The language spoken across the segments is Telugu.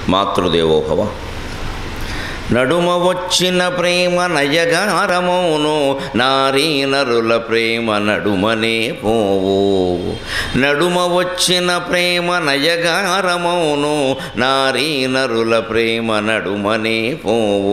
మాతృదేవోభవ నడుమ వచ్చిన ప్రేమ నయగారమౌను నారీ నరుల ప్రేమ నడుమనే పోవు నడుమ వచ్చిన ప్రేమ నయగారమౌను నారీ నరుల ప్రేమ నడుమనే పోవు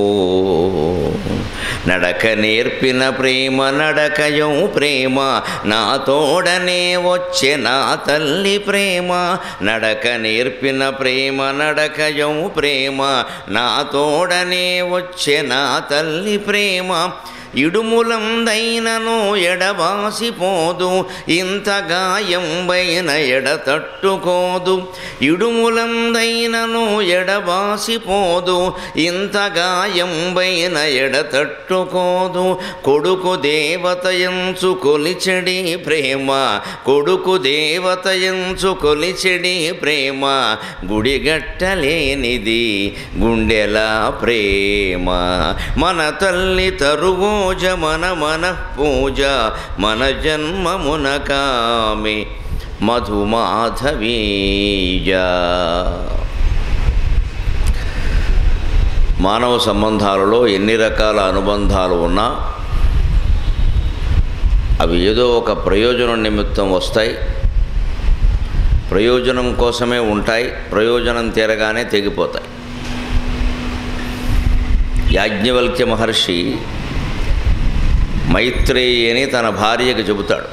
నడక నేర్పిన ప్రేమ నడకయం ప్రేమ నా తోడనే వచ్చే నా తల్లి ప్రేమ నడక నేర్పిన ప్రేమ నడకయం ప్రేమ నా తోడనే వచ్చే నా తల్లి ప్రేమ ఇడుములందైనను ఎడబాసిపోదు ఇంత గాయంబైన ఎడ తట్టుకోదు ఇడుములందైనను ఎడబాసిపోదు ఇంత గాయంబైన ఎడ తట్టుకోదు కొడుకు దేవతయంచు కొలిచెడి ప్రేమ కొడుకు దేవతయంచు కొలిచెడి ప్రేమ గుడిగట్టలేనిది గుండెల ప్రేమ మన తల్లి తరువోజ మన మన పూజ మన జన్మమున కామె మధుమాధవీజ మానవ సంబంధాలలో ఎన్ని రకాల అనుబంధాలు ఉన్నా అవి ఏదో ఒక ప్రయోజనం నిమిత్తం వస్తాయి ప్రయోజనం కోసమే ఉంటాయి ప్రయోజనం తీరగానే తెగిపోతాయి యాజ్ఞవల్క్య మహర్షి మైత్రేయి అని తన భార్యకి చెబుతాడు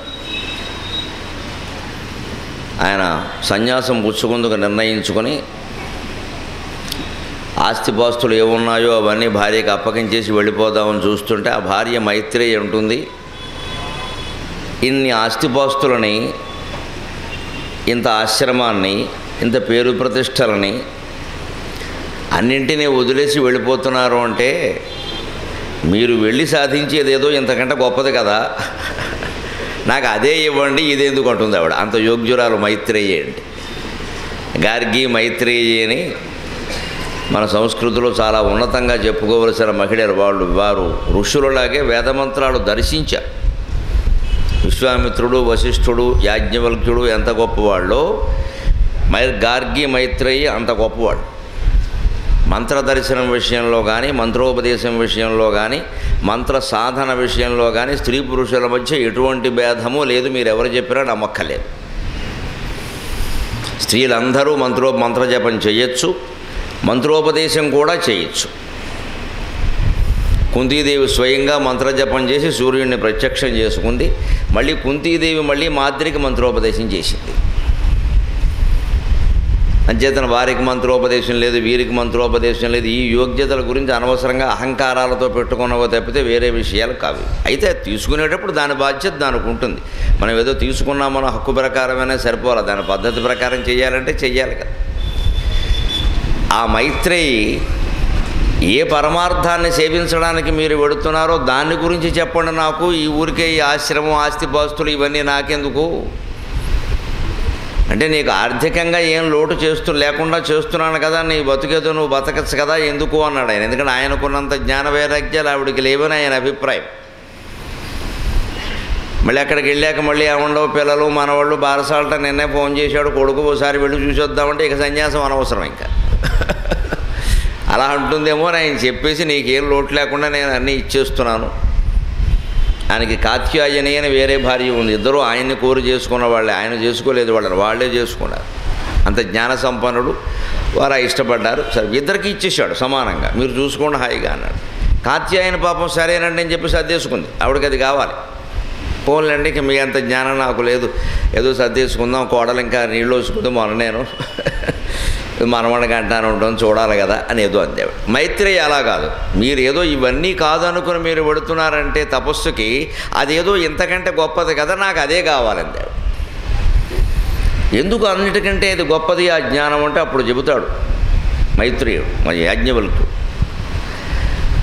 ఆయన సన్యాసం పుచ్చుకుందుకు నిర్ణయించుకొని ఆస్తిపాస్తులు ఏమున్నాయో అవన్నీ భార్యకి అప్పగించేసి వెళ్ళిపోదామని చూస్తుంటే ఆ భార్య మైత్రేయి ఉంటుంది ఇన్ని ఆస్తిపాస్తులని ఇంత ఆశ్రమాన్ని ఇంత పేరు ప్రతిష్టలని అన్నింటినీ వదిలేసి వెళ్ళిపోతున్నారు అంటే మీరు వెళ్ళి సాధించేది ఏదో ఇంతకంటే గొప్పది కదా నాకు అదే ఇవ్వండి ఇదేందుకు అంటుంది ఆవిడ అంత యోగ్యురాలు మైత్రేయి అండి గార్గి మైత్రేయి అని మన సంస్కృతిలో చాలా ఉన్నతంగా చెప్పుకోవలసిన మహిళలు వాళ్ళు వారు ఋషులలాగే వేదమంత్రాలు దర్శించారు విశ్వామిత్రుడు వశిష్ఠుడు యాజ్ఞవల్క్యుడు ఎంత గొప్పవాళ్ళో మై గార్గి మైత్రేయి అంత గొప్పవాడు మంత్ర దర్శనం విషయంలో కానీ మంత్రోపదేశం విషయంలో కానీ మంత్ర సాధన విషయంలో కానీ స్త్రీ పురుషుల మధ్య ఎటువంటి భేదము లేదు మీరు ఎవరు చెప్పినా నమ్మక్కలేదు స్త్రీలందరూ మంత్రో మంత్రజపం చేయొచ్చు మంత్రోపదేశం కూడా చేయొచ్చు కుంతీదేవి స్వయంగా మంత్రజపం చేసి సూర్యుడిని ప్రత్యక్షం చేసుకుంది మళ్ళీ కుంతీదేవి మళ్ళీ మాద్రికి మంత్రోపదేశం చేసింది అంచేతన వారికి మంత్రోపదేశం లేదు వీరికి మంత్రోపదేశం లేదు ఈ యోగ్యతల గురించి అనవసరంగా అహంకారాలతో పెట్టుకున్నవో తప్పితే వేరే విషయాలు కావు అయితే తీసుకునేటప్పుడు దాని బాధ్యత దానికి ఉంటుంది మనం ఏదో తీసుకున్నామనో హక్కు ప్రకారమైనా సరిపోవాలి దాని పద్ధతి ప్రకారం చేయాలంటే చెయ్యాలి కదా ఆ మైత్రేయి ఏ పరమార్థాన్ని సేవించడానికి మీరు వెడుతున్నారో దాని గురించి చెప్పండి నాకు ఈ ఊరికే ఈ ఆశ్రమం ఆస్తిపాస్తులు ఇవన్నీ నాకెందుకు అంటే నీకు ఆర్థికంగా ఏం లోటు చేస్తూ లేకుండా చేస్తున్నాను కదా నీ బతుకేదో నువ్వు బతకచ్చు కదా ఎందుకు అన్నాడు ఆయన ఎందుకంటే ఆయనకున్నంత జ్ఞాన వైరాగ్యాలు ఆవిడికి లేవని ఆయన అభిప్రాయం మళ్ళీ అక్కడికి వెళ్ళాక మళ్ళీ ఏముండవు పిల్లలు మనవాళ్ళు బారసాలట నిన్నే ఫోన్ చేశాడు కొడుకు ఒకసారి వెళ్ళి చూసొద్దామంటే ఇక సన్యాసం అనవసరం ఇంకా అలా అంటుందేమో అని ఆయన చెప్పేసి నీకేం లోటు లేకుండా నేను అన్నీ ఇచ్చేస్తున్నాను ఆయనకి కాత్యాయని అని వేరే భార్య ఉంది ఇద్దరు ఆయన్ని కోరి చేసుకున్న వాళ్ళే ఆయన చేసుకోలేదు వాళ్ళని వాళ్ళే చేసుకున్నారు అంత జ్ఞాన సంపన్నుడు వారు ఇష్టపడ్డారు సరే ఇద్దరికి ఇచ్చేసాడు సమానంగా మీరు చూసుకోండి హాయిగా అన్నాడు కాత్యాయన పాపం సరేనండి అని చెప్పి సర్దేసుకుంది ఆవిడకి అది కావాలి పోన్లండి ఇక మీ అంత జ్ఞానం నాకు లేదు ఏదో సర్దేసుకుందాం కోడలు ఇంకా నీళ్ళు వేసుకుందాం మొన్న నేను మనవడికి అంటాను ఉంటాం చూడాలి కదా అని ఏదో అందే మైత్రేయి అలా కాదు మీరు ఏదో ఇవన్నీ కాదనుకుని మీరు పెడుతున్నారంటే తపస్సుకి అదేదో ఇంతకంటే గొప్పది కదా నాకు అదే కావాలందే ఎందుకు అన్నిటికంటే ఇది గొప్పది ఆ జ్ఞానం అంటే అప్పుడు చెబుతాడు మైత్రేయుడు మన యాజ్ఞవల్కుడు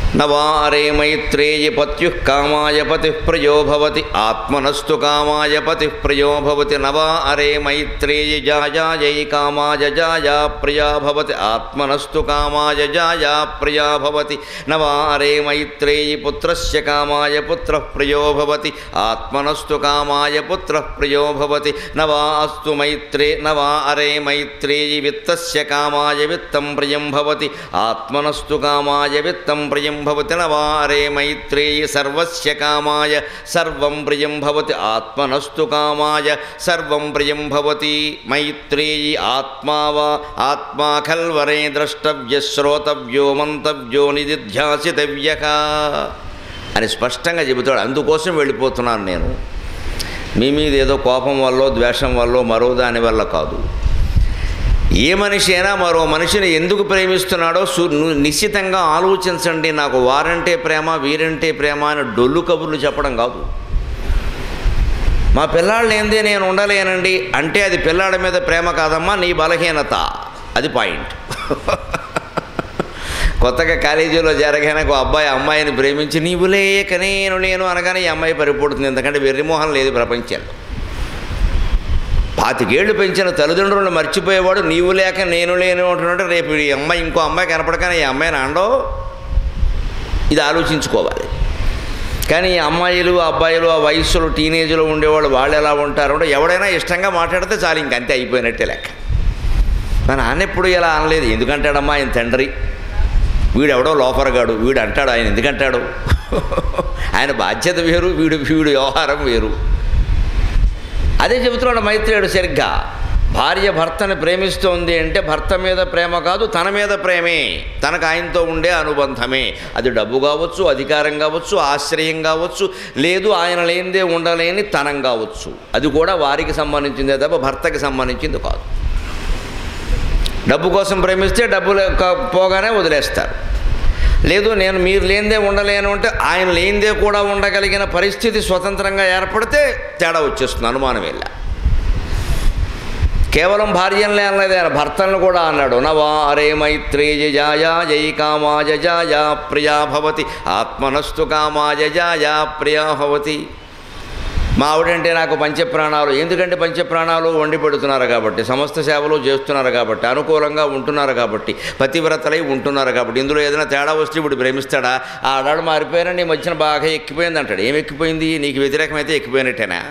నవారే మైత్రేయ పత్యుః కామాయ పతిః ప్రియో భవతి ఆత్మనస్తు కామాయ పతిః ప్రియో భవతి నవా అరే మైత్రేయ జాయాయై కామాయ జాయా ప్రియా భవతి ఆత్మనస్తు కామాయ జాయా ప్రియా భవతి నవా అరే మైత్రేయి పుత్రస్య కామాయ పుత్రః ప్రియో భవతి ఆత్మనస్తు కామాయ పుత్రః ప్రియో భవతి నవా అస్తు మైత్రే నవా అరే మైత్రేయి విత్తస్య కామాయ విత్తం ప్రియం భవతి ఆత్మనస్తు కామాయ విత్తం ప్రియం భవతి నవారే మైత్రేయి సర్వస్య కామాయ సర్వం ప్రియం భవతి ఆత్మనస్తు కామాయ సర్వం ప్రియం భవతి మైత్రేయి ఆత్మా వా ఆత్మా ఖల్వరే ద్రష్టవ్య శ్రోతవ్యో మంతవ్యో నిధిధ్యాసితవ్య అని స్పష్టంగా చెబుతాడు అందుకోసం వెళ్ళిపోతున్నాను నేను మీ మీద ఏదో కోపం వల్ల ద్వేషం వల్ల మరో దాని వల్ల కాదు ఏ మనిషి అయినా మరో మనిషిని ఎందుకు ప్రేమిస్తున్నాడో సు ను- నిశ్చితంగా ఆలోచించండి నాకు వారంటే ప్రేమ వీరంటే ప్రేమ అని డొల్లు కబుర్లు చెప్పడం కాదు మా పిల్లాళ్ళు ఏందే నేను ఉండలేనండి అంటే అది పిల్లాడి మీద ప్రేమ కాదమ్మా నీ బలహీనత అది పాయింట్ కొత్తగా కాలేజీలో జరగానే ఒక అబ్బాయి అమ్మాయిని ప్రేమించి నీవు లేక నేను నేను అనగానే ఈ అమ్మాయి పరిపడుతుంది ఎందుకంటే వెర్రిమోహం లేదు ప్రపంచంలో పాతికేళ్లు పెంచిన తల్లిదండ్రులను మర్చిపోయేవాడు నీవు లేక నేను లేను అంటున్నట్టు రేపు ఈ అమ్మాయి ఇంకో అమ్మాయి కనపడగానే ఈ అమ్మాయిని అండో ఇది ఆలోచించుకోవాలి కానీ ఈ అమ్మాయిలు అబ్బాయిలు ఆ వయస్సులో టీనేజ్లో ఉండేవాళ్ళు వాళ్ళు ఎలా ఉంటారు అంటే ఎవడైనా ఇష్టంగా మాట్లాడితే చాలు ఇంక అంతే అయిపోయినట్టే లెక్క మా నాన్న ఎప్పుడు ఇలా అనలేదు ఎందుకంటాడమ్మా ఆయన తండ్రి వీడెవడో లోపరగాడు వీడు అంటాడు ఆయన ఎందుకంటాడు ఆయన బాధ్యత వేరు వీడు వీడు వ్యవహారం వేరు అదే చెబుతున్నాడు మైత్రేయుడు సరిగ్గా భార్య భర్తని ప్రేమిస్తోంది అంటే భర్త మీద ప్రేమ కాదు తన మీద ప్రేమే తనకు ఆయనతో ఉండే అనుబంధమే అది డబ్బు కావచ్చు అధికారం కావచ్చు ఆశ్రయం కావచ్చు లేదు ఆయన లేనిదే ఉండలేని తనం కావచ్చు అది కూడా వారికి సంబంధించిందే తప్ప భర్తకి సంబంధించింది కాదు డబ్బు కోసం ప్రేమిస్తే డబ్బు లేక- పోగానే వదిలేస్తారు లేదు నేను మీరు లేనిదే ఉండలేను అంటే ఆయన లేనిదే కూడా ఉండగలిగిన పరిస్థితి స్వతంత్రంగా ఏర్పడితే తేడా వచ్చేస్తుంది అనుమానం వెళ్ళా కేవలం భార్యలనే అనలేదు ఆయన భర్తలను కూడా అన్నాడు నవా అరే మైత్రేయ జాయా జై కామాయ జాయా ప్రియా భవతి ఆత్మనస్తు కామాయ జాయా ప్రియా భవతి మా ఆవిడంటే నాకు పంచప్రాణాలు ఎందుకంటే పంచప్రాణాలు వండి పెడుతున్నారు కాబట్టి సమస్త సేవలు చేస్తున్నారు కాబట్టి అనుకూలంగా ఉంటున్నారు కాబట్టి పతివ్రతలై ఉంటున్నారు కాబట్టి ఇందులో ఏదైనా తేడా వస్తే ఇప్పుడు ప్రేమిస్తాడా ఆ ఆడాడు మారిపోయినా నీ మధ్యన బాగా ఎక్కిపోయింది అంటాడు ఏం ఎక్కిపోయింది నీకు వ్యతిరేకమైతే ఎక్కిపోయినట్టేనా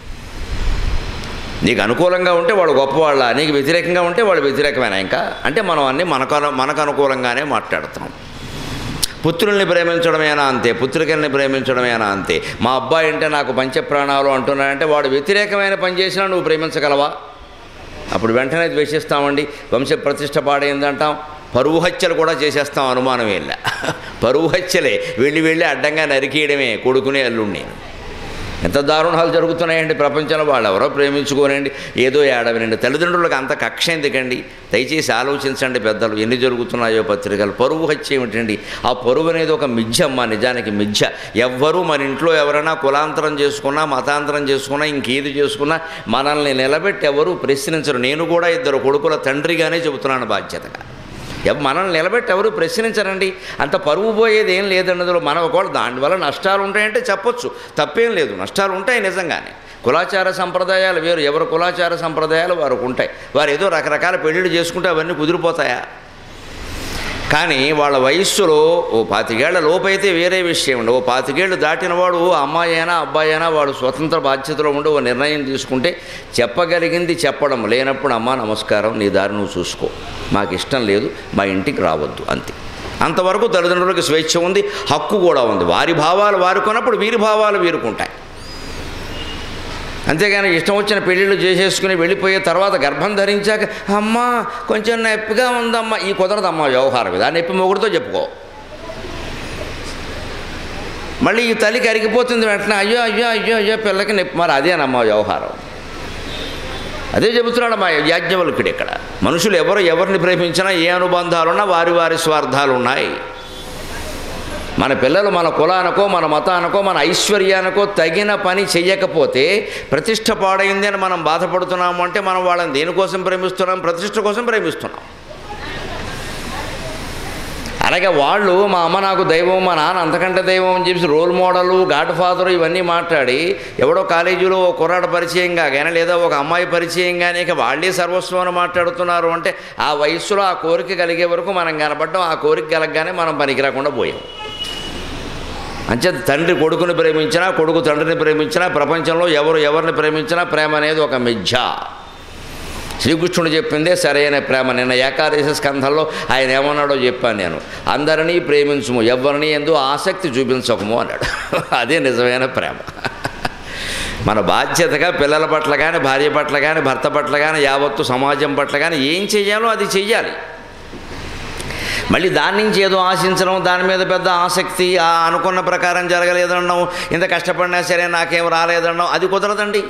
నీకు అనుకూలంగా ఉంటే వాడు గొప్పవాళ్ళ నీకు వ్యతిరేకంగా ఉంటే వాడు వ్యతిరేకమేనా ఇంకా అంటే మనం అన్నీ మనకు అను- మనకు అనుకూలంగానే మాట్లాడుతున్నాం పుత్రుల్ని ప్రేమించడమేనా అంతే పుత్రికల్ని ప్రేమించడమేనా అంతే మా అబ్బాయి అంటే నాకు పంచప్రాణాలు అంటున్నాడంటే వాడు వ్యతిరేకమైన పని చేసినా నువ్వు ప్రేమించగలవా అప్పుడు వెంటనే ద్వేషిస్తామండి వంశ ప్రతిష్ట పాడైందంటాం పరువు హత్యలు కూడా చేసేస్తాం అనుమానం వెళ్ళ పరువు హత్యలే వెళ్ళి వెళ్ళి అడ్డంగా నరికేయడమే కొడుకునే అల్లుణ్ణి ఎంత దారుణాలు జరుగుతున్నాయండి ప్రపంచంలో వాళ్ళు ఎవరో ప్రేమించుకోనండి ఏదో ఏడవనండి తల్లిదండ్రులకు అంత కక్ష ఎందుకండి దయచేసి ఆలోచించండి పెద్దలు ఎన్ని జరుగుతున్నాయో పత్రికలు పరువు హత్య ఏమిటండి ఆ పరువు అనేది ఒక మిథ్య అమ్మ నిజానికి మిథ్య ఎవ్వరూ మన ఇంట్లో ఎవరైనా కులాంతరం చేసుకున్నా మతాంతరం చేసుకున్నా ఇంకేది చేసుకున్నా మనల్ని నిలబెట్టి ఎవరు ప్రశ్నించరు నేను కూడా ఇద్దరు కొడుకుల తండ్రిగానే చెబుతున్నాను బాధ్యతగా ఎవ- మనల్ని నిలబెట్టి ఎవరు ప్రశ్నించరండి అంత పరువు పోయేది ఏం లేదన్నదిలో మనం ఒకవేళ దానివల్ల నష్టాలు ఉంటాయంటే చెప్పొచ్చు తప్పేం లేదు నష్టాలు ఉంటాయి నిజంగానే కులాచార సంప్రదాయాలు వేరు ఎవరు కులాచార సంప్రదాయాలు వారికి ఉంటాయి వారు ఏదో రకరకాల పెళ్ళిళ్ళు చేసుకుంటే అవన్నీ కుదిరిపోతాయా కానీ వాళ్ళ వయస్సులో ఓ పాతికేళ్ల లోపైతే వేరే విషయం ఉండి ఓ పాతికేళ్ళు దాటినవాడు అమ్మాయి అయినా అబ్బాయి అయినా వాడు స్వతంత్ర బాధ్యతలో ఉండి ఓ నిర్ణయం తీసుకుంటే చెప్పగలిగింది చెప్పడం లేనప్పుడు అమ్మా నమస్కారం నీ దారి నువ్వు చూసుకో మాకు ఇష్టం లేదు మా ఇంటికి రావద్దు అంతే అంతవరకు తల్లిదండ్రులకు స్వేచ్ఛ ఉంది హక్కు కూడా ఉంది వారి భావాలు వారు కొన్నప్పుడు వీరి భావాలు వీరుకుంటాయి అంతేగాని ఇష్టం వచ్చిన పెళ్ళిళ్ళు చేసేసుకుని వెళ్ళిపోయే తర్వాత గర్భం ధరించాక అమ్మా కొంచెం నొప్పిగా ఉందమ్మా ఈ కుదరదమ్మా వ్యవహారం ఇది ఆ నొప్పి మొగుడుతో చెప్పుకో మళ్ళీ ఈ తల్లికి అరిగిపోతుంది వెంటనే అయ్యో అయ్యో అయ్యో అయ్యో పిల్లకి నొప్పి మరి అదేనమ్మా వ్యవహారం అదే చెబుతున్నాడు మా యాజ్ఞవల్కుడు ఇక్కడ మనుషులు ఎవరు ఎవరిని ప్రేమించినా ఏ అనుబంధాలున్నా వారి వారి స్వార్థాలు ఉన్నాయి మన పిల్లలు మన కులానికో మన మతానికో మన ఐశ్వర్యానికో తగిన పని చెయ్యకపోతే ప్రతిష్ట పాడైంది అని మనం బాధపడుతున్నాము అంటే మనం వాళ్ళని దేనికోసం ప్రేమిస్తున్నాం ప్రతిష్ట కోసం ప్రేమిస్తున్నాం అలాగే వాళ్ళు మా అమ్మ నాకు దైవం మా నాన్న అంతకంటే దైవం అని చెప్పి రోల్ మోడలు గాడ్ ఫాదరు ఇవన్నీ మాట్లాడి ఎవడో కాలేజీలో ఓ కుర్రాడు పరిచయం కాగానే లేదా ఒక అమ్మాయి పరిచయం కానీ ఇక వాళ్ళే సర్వస్వం అని మాట్లాడుతున్నారు అంటే ఆ వయస్సులో ఆ కోరిక కలిగే వరకు మనం కనపడడం ఆ కోరిక కలగగానే మనం పనికి రాకుండా పోయాం అంచేత తండ్రి కొడుకుని ప్రేమించినా కొడుకు తండ్రిని ప్రేమించినా ప్రపంచంలో ఎవరు ఎవరిని ప్రేమించినా ప్రేమ అనేది ఒక మిథ్య శ్రీకృష్ణుడు చెప్పిందే సరైన ప్రేమ నిన్న ఏకాదశి స్కంధంలో ఆయన ఏమన్నాడో చెప్పాను నేను అందరినీ ప్రేమించుము ఎవరిని ఎందు ఆసక్తి చూపించకము అన్నాడు అదే నిజమైన ప్రేమ మన బాధ్యతగా పిల్లల పట్ల కానీ భార్య పట్ల కానీ భర్త పట్ల కానీ యావత్తు సమాజం పట్ల కానీ ఏం చెయ్యాలో అది చెయ్యాలి మళ్ళీ దాని నుంచి ఏదో ఆశించడం దాని మీద పెద్ద ఆసక్తి ఆ అనుకున్న ప్రకారం జరగలేదనడం ఇంత కష్టపడినా సరే నాకేం రాలేదనడం అది కుదరదండి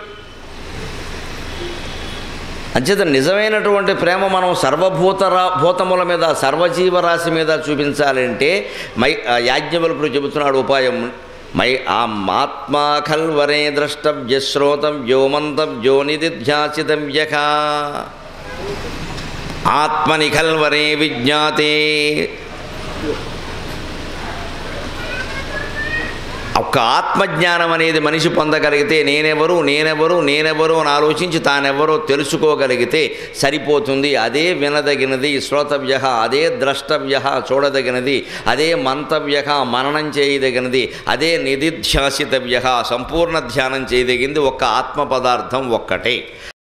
అంచేత నిజమైనటువంటి ప్రేమ మనం సర్వభూత రా- భూతముల మీద సర్వజీవరాశి మీద చూపించాలంటే మై ఆ యాజ్ఞవల్కుడు చెబుతున్నాడు ఉపాయం మై ఆ ఆత్మా ఖల్వరే ద్రష్టవ్య శ్రోతవ్యో మంతవ్యో నిధిధ్యాసితవ్యక ఆత్మని ఖల్వరే విజ్ఞాతే ఒక్క ఆత్మజ్ఞానం అనేది మనిషి పొందగలిగితే నేనెవరు నేనెవరు నేనెవరు అని ఆలోచించి తానెవరో తెలుసుకోగలిగితే సరిపోతుంది అదే వినదగినది శ్రోతవ్య అదే ద్రష్టవ్య చూడదగినది అదే మంతవ్య మననం చేయదగినది అదే నిధిధ్యాసితవ్య సంపూర్ణ ధ్యానం చేయదగింది ఒక్క ఆత్మ పదార్థం ఒక్కటే